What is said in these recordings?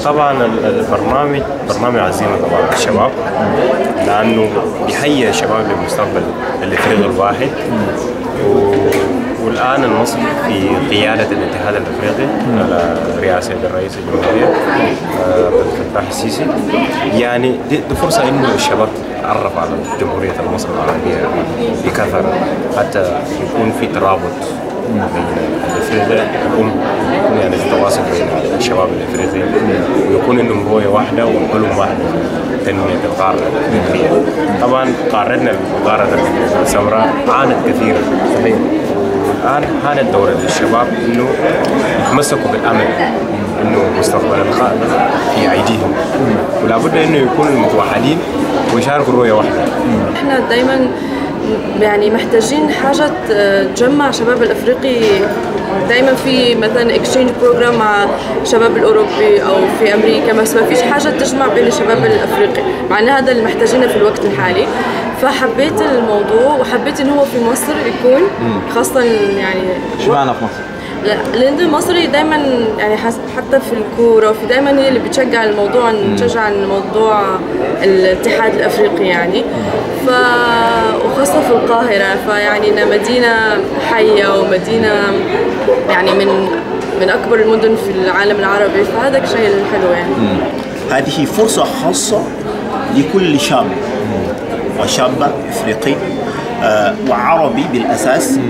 طبعا البرنامج برنامج عزيمه طبعا للشباب لانه بيهيئ الشباب للمستقبل الافريقي الواحد و... والان المصري في قياده الاتحاد الافريقي على رئاسه الرئيس الجمهوريه آه، عبد الفتاح السيسي يعني دي, دي فرصه انه الشباب تتعرف على جمهوريه مصر العربيه بكثره حتى يكون في ترابط بين الافريقيا يكون يكون يعني في تواصل بين الشباب الافريقي ويكون انهم رؤيه واحده وحلم واحد تنميه القاره الافريقيه. طبعا قارتنا القاره السمراء عانت كثيرا صحيح الان حان دور للشباب انه يتمسكوا بالامل انه مستقبل القائمه في ايديهم ولا بد انه يكونوا متوحدين ويشاركوا رؤيه واحده. احنا دايما يعني محتاجين حاجه تجمع شباب الافريقي دايما في مثلا اكسشينج بروجرام مع الشباب الاوروبي او في امريكا بس ما فيش حاجه تجمع بين الشباب الافريقي مع ان هذا اللي محتاجينه في الوقت الحالي فحبيت الموضوع وحبيت ان هو في مصر يكون خاصه يعني اشمعنى في مصر؟ لا لان المصري دايما يعني حتى في الكوره وفي دايما هي اللي بتشجع الموضوع نشجع الموضوع الاتحاد الافريقي يعني ف وخاصه في القاهره فيعني انها مدينه حيه ومدينه يعني من من اكبر المدن في العالم العربي فهذا الشيء الحلو يعني هذه فرصه خاصه لكل شاب وشابه افريقي آه، وعربي بالاساس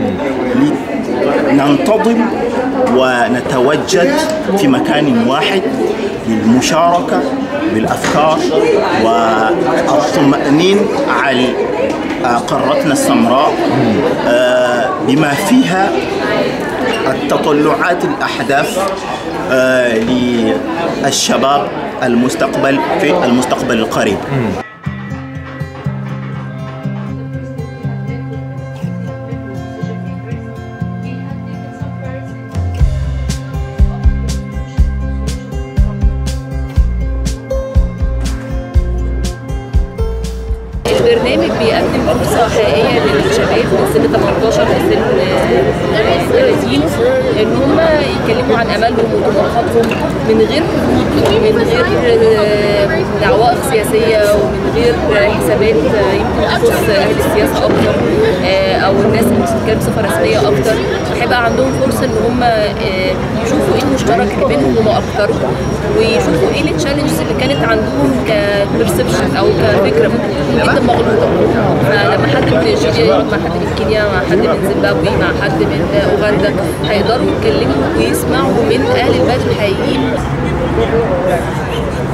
ننتظم ونتوجد في مكان واحد للمشاركة بالأفكار والطمأنين على قارتنا السمراء بما فيها التطلعات الأحداث للشباب المستقبل في المستقبل القريب البرنامج بيقدم فرصة حقيقية للشباب من سن 18 لسن 30 ان هم يتكلموا عن امالهم وطموحاتهم من غير من غير عوائق سياسية ومن غير حسابات يمكن تخص اهل السياسة اكتر او الناس اللي بتتكلم بصفة رسمية اكتر هيبقى عندهم فرصة ان هم يشوفوا ايه المشترك بينهم هم اكتر ويشوفوا ايه التشالنجز اللي كانت عندهم كبرسبشن او كفكرة ممكن جدا مغلوطه فلما حد من نيجيريا يقعد مع حد من كينيا مع حد من زيمبابوي مع حد من اوغندا هيقدروا يتكلموا ويسمعوا من اهل البلد الحقيقيين